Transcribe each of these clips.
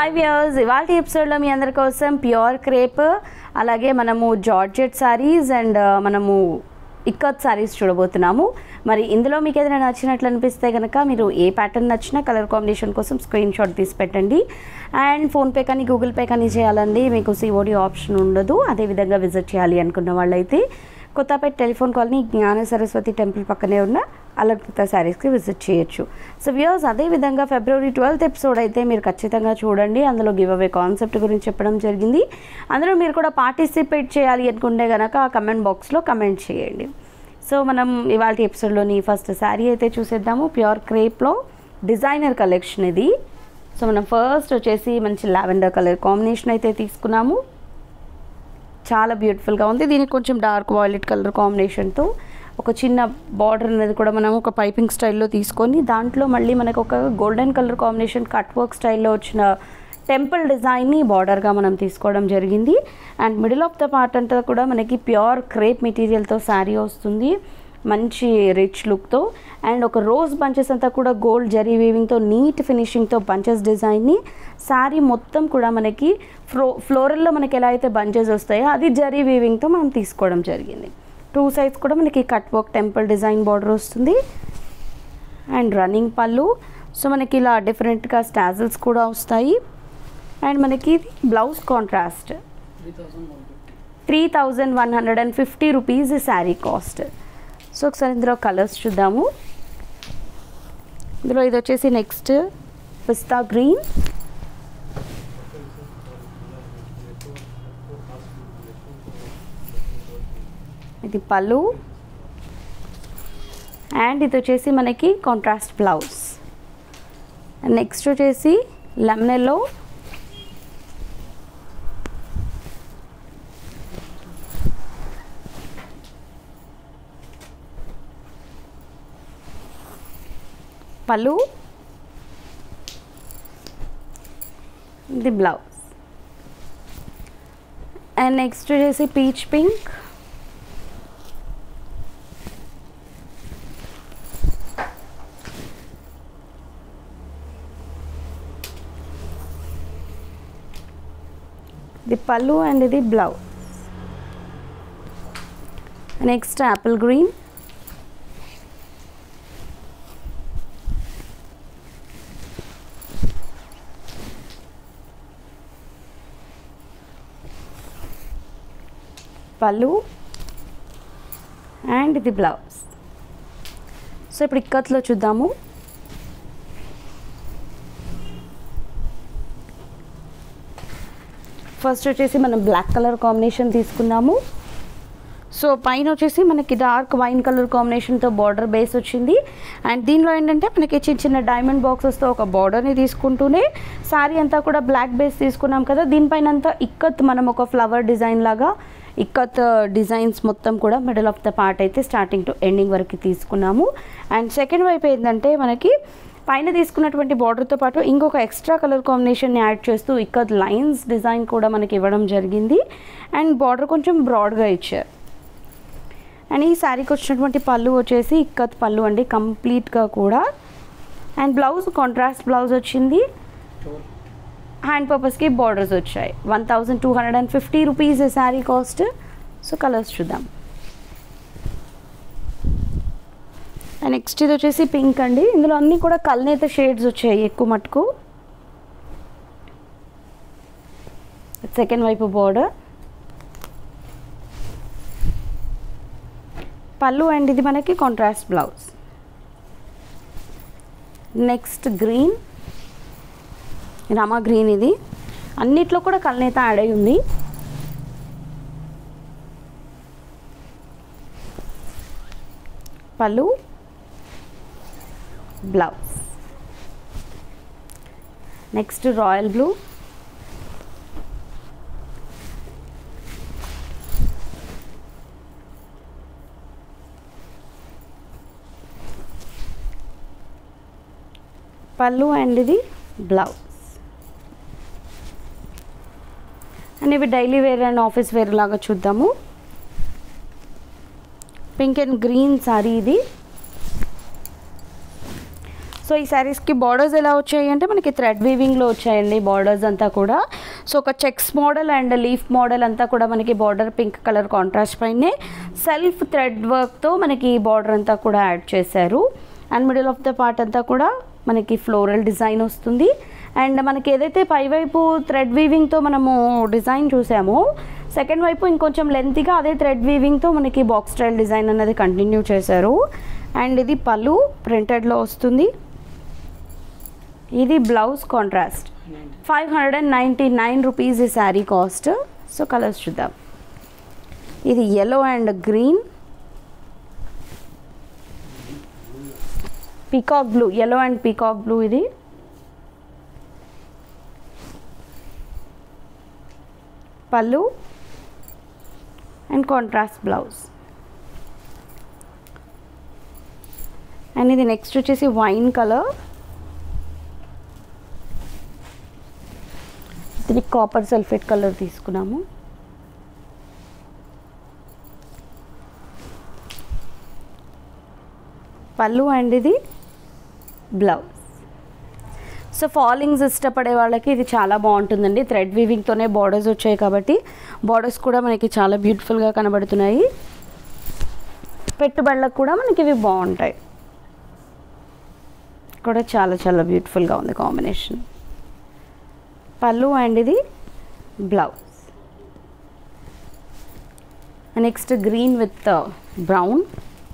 hi viewers ఇవాళ ఎపిసోడ్లో మీ అందరి కోసం ప్యూర్ క్రేప్ అలాగే మనము జార్జెట్ శారీస్ అండ్ మనము ఇక్కత్ శారీస్ చూడబోతున్నాము మరి ఇందులో మీకు ఏదైనా నచ్చినట్లు అనిపిస్తే కనుక మీరు ఏ ప్యాటర్న్ నచ్చినా కలర్ కాంబినేషన్ కోసం స్క్రీన్ షాట్ తీసి పెట్టండి అండ్ ఫోన్పే కానీ గూగుల్ పే కానీ చేయాలండి మీకు సిఓడి ఆప్షన్ ఉండదు అదేవిధంగా విజిట్ చేయాలి అనుకున్న వాళ్ళైతే కొత్తపేట టెలిఫోన్ కాలనీ జ్ఞాన సరస్వతి టెంపుల్ పక్కనే ఉన్న అలంకృత శారీస్కి విజిట్ చేయొచ్చు సో వ్యూస్ అదేవిధంగా ఫిబ్రవరి ట్వెల్త్ ఎపిసోడ్ అయితే మీరు ఖచ్చితంగా చూడండి అందులో గివ్ అవే కాన్సెప్ట్ గురించి చెప్పడం జరిగింది అందులో మీరు కూడా పార్టిసిపేట్ చేయాలి అనుకుంటే కనుక ఆ కమెంట్ బాక్స్లో కమెంట్ చేయండి సో మనం ఇవాళ ఎపిసోడ్లోని ఫస్ట్ శారీ అయితే చూసేద్దాము ప్యూర్ క్రేప్లో డిజైనర్ కలెక్షన్ ఇది సో మనం ఫస్ట్ వచ్చేసి మంచి లావెండర్ కలర్ కాంబినేషన్ అయితే తీసుకున్నాము చాలా బ్యూటిఫుల్గా ఉంది దీనికి కొంచెం డార్క్ వాయిలెట్ కలర్ కాంబినేషన్తో ఒక చిన్న బార్డర్ అనేది కూడా మనం ఒక పైపింగ్ స్టైల్లో తీసుకొని దాంట్లో మళ్ళీ మనకు ఒక golden colour combination cut work స్టైల్లో వచ్చిన టెంపుల్ డిజైన్ని బార్డర్గా మనం తీసుకోవడం జరిగింది and middle of the part అంతా కూడా మనకి ప్యూర్ క్రేప్ మెటీరియల్తో శారీ వస్తుంది మంచి రిచ్ లుక్తో అండ్ ఒక రోజ్ బంచెస్ అంతా కూడా గోల్డ్ జరీ వీవింగ్తో నీట్ ఫినిషింగ్తో బంచెస్ డిజైన్ని శారీ మొత్తం కూడా మనకి ఫ్లో ఫ్లోరల్లో మనకి ఎలా అయితే బంచెస్ వస్తాయో అది జరీ వీవింగ్తో మనం తీసుకోవడం జరిగింది టూ సైడ్స్ కూడా మనకి cut work temple design border వస్తుంది అండ్ రన్నింగ్ పళ్ళు సో మనకి ఇలా డిఫరెంట్గా స్టాజిల్స్ కూడా వస్తాయి అండ్ మనకి blouse contrast three thousand one hundred and fifty rupees sari cost so ఒకసారి ఇందులో కలర్స్ చూద్దాము ఇందులో ఇది వచ్చేసి నెక్స్ట్ పిస్తా గ్రీన్ ఇది పళ్ళు అండ్ ఇది వచ్చేసి మనకి కాంట్రాస్ట్ బ్లౌజ్ నెక్స్ట్ వచ్చేసి లెమనెల్లో పళ్ళు ఇది బ్లౌజ్ అండ్ నెక్స్ట్ వచ్చేసి పీచ్ పింక్ ఇది పళ్ళు అండ్ ఇది బ్లౌజ్ నెక్స్ట్ యాపిల్ గ్రీన్ పళ్ళు అండ్ ఇది బ్లౌజ్ సో ఇప్పుడు ఇక్కత్లో చూద్దాము ఫస్ట్ వచ్చేసి మనం బ్లాక్ కలర్ కాంబినేషన్ తీసుకున్నాము సో పైన వచ్చేసి మనకి డార్క్ వైన్ కలర్ కాంబినేషన్తో బార్డర్ బేస్ వచ్చింది అండ్ దీనిలో ఏంటంటే మనకి చిన్న చిన్న డైమండ్ బాక్సెస్తో ఒక బార్డర్ని తీసుకుంటూనే శారీ అంతా కూడా బ్లాక్ బేస్ తీసుకున్నాం కదా దీనిపైన అంతా ఇక్కత్ మనం ఒక ఫ్లవర్ డిజైన్ లాగా ఇక్కత్ డిజైన్స్ మొత్తం కూడా మిడిల్ ఆఫ్ ద పార్ట్ అయితే స్టార్టింగ్ టు ఎండింగ్ వరకు తీసుకున్నాము అండ్ సెకండ్ వైపు ఏంటంటే మనకి పైన తీసుకున్నటువంటి బార్డర్తో పాటు ఇంకొక ఎక్స్ట్రా కలర్ కాంబినేషన్ని యాడ్ చేస్తూ ఇక్కత్ లైన్స్ డిజైన్ కూడా మనకి ఇవ్వడం జరిగింది అండ్ బార్డర్ కొంచెం బ్రాడ్గా ఇచ్చారు అండ్ ఈ శారీకి వచ్చినటువంటి పళ్ళు వచ్చేసి ఇక్కత్ పళ్ళు అండి కంప్లీట్గా కూడా అండ్ బ్లౌజ్ కాంట్రాస్ట్ బ్లౌజ్ వచ్చింది హ్యాండ్ పర్పస్కి బార్డర్స్ వచ్చాయి one thousand two hundred and fifty rupees sari cost so colours చూద్దాం అండ్ నెక్స్ట్ ఇది వచ్చేసి పింక్ అండి ఇందులో అన్నీ కూడా కల్నేత షేడ్స్ వచ్చాయి ఎక్కువ మటుకు సెకండ్ వైపు బార్డర్ పళ్ళు అండ్ ఇది మనకి contrast blouse next green Rama green ఇది అన్నిట్లో కూడా కల్నేత యాడ్ అయి ఉంది పళ్ళు బ్లౌజ్ నెక్స్ట్ రాయల్ బ్లూ పళ్ళు అండ్ ఇది బ్లౌజ్ అండ్ ఇవి daily wear and office wear లాగా చూద్దాము పింక్ అండ్ గ్రీన్ సారీ ఇది సో ఈ శారీస్కి బార్డర్స్ ఎలా వచ్చాయి అంటే మనకి థ్రెడ్ వీవింగ్లో వచ్చాయండి బార్డర్స్ అంతా కూడా సో ఒక checks model and leaf model అంతా కూడా మనకి బార్డర్ పింక్ కలర్ కాంట్రాస్ట్ పైనే సెల్ఫ్ థ్రెడ్ వర్క్తో మనకి బార్డర్ అంతా కూడా యాడ్ చేశారు and middle of the part అంతా కూడా మనకి ఫ్లోరల్ డిజైన్ వస్తుంది అండ్ మనకి ఏదైతే పైవైపు థ్రెడ్ వీవింగ్తో మనము డిజైన్ చూసామో సెకండ్ వైపు ఇంకొంచెం లెంతీగా అదే థ్రెడ్ వీవింగ్తో మనకి బాక్స్ స్టైల్ డిజైన్ అనేది కంటిన్యూ చేశారు అండ్ ఇది పళ్ళు ప్రింటెడ్లో వస్తుంది ఇది blouse contrast five hundred and ninety nine rupees ఈ శారీ కాస్ట్ సో కలర్స్ చూద్దాం ఇది yellow and green peacock blue yellow and peacock blue ఇది పళ్ళు అండ్ కాంట్రాస్ట్ బ్లౌజ్ అండ్ ఇది నెక్స్ట్ వచ్చేసి వైన్ కలర్ ఇది కాపర్ సల్ఫేట్ కలర్ తీసుకున్నాము పళ్ళు అండ్ ఇది బ్లౌజ్ సో ఫాలింగ్స్ ఇష్టపడే వాళ్ళకి ఇది చాలా బాగుంటుందండి థ్రెడ్ వీవింగ్తోనే బార్డర్స్ వచ్చాయి కాబట్టి బార్డర్స్ కూడా మనకి చాలా బ్యూటిఫుల్గా కనబడుతున్నాయి పెట్టుబడులకు కూడా మనకి ఇవి బాగుంటాయి కూడా చాలా చాలా బ్యూటిఫుల్గా ఉంది కాంబినేషన్ పళ్ళు అండ్ ఇది blouse next green with brown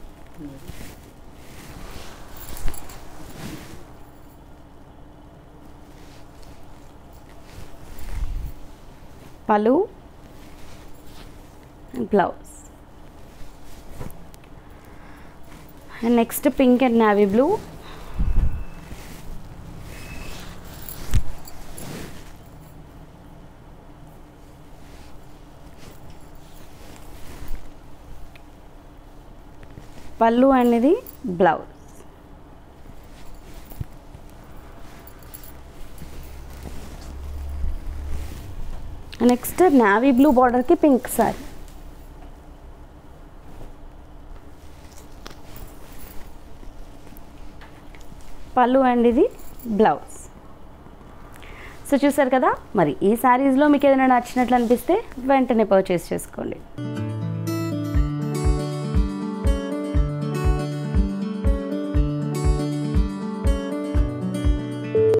పలు blouse and next pink and navy blue పళ్ళు అనేది బ్లౌజ్ నెక్స్ట్ నావీ బ్లూ బార్డర్కి పింక్ సారీ పళ్ళు అండ్ ఇది బ్లౌజ్ సో చూసారు కదా మరి ఈ శారీస్లో మీకు ఏదైనా నచ్చినట్లు అనిపిస్తే వెంటనే పర్చేస్ చేసుకోండి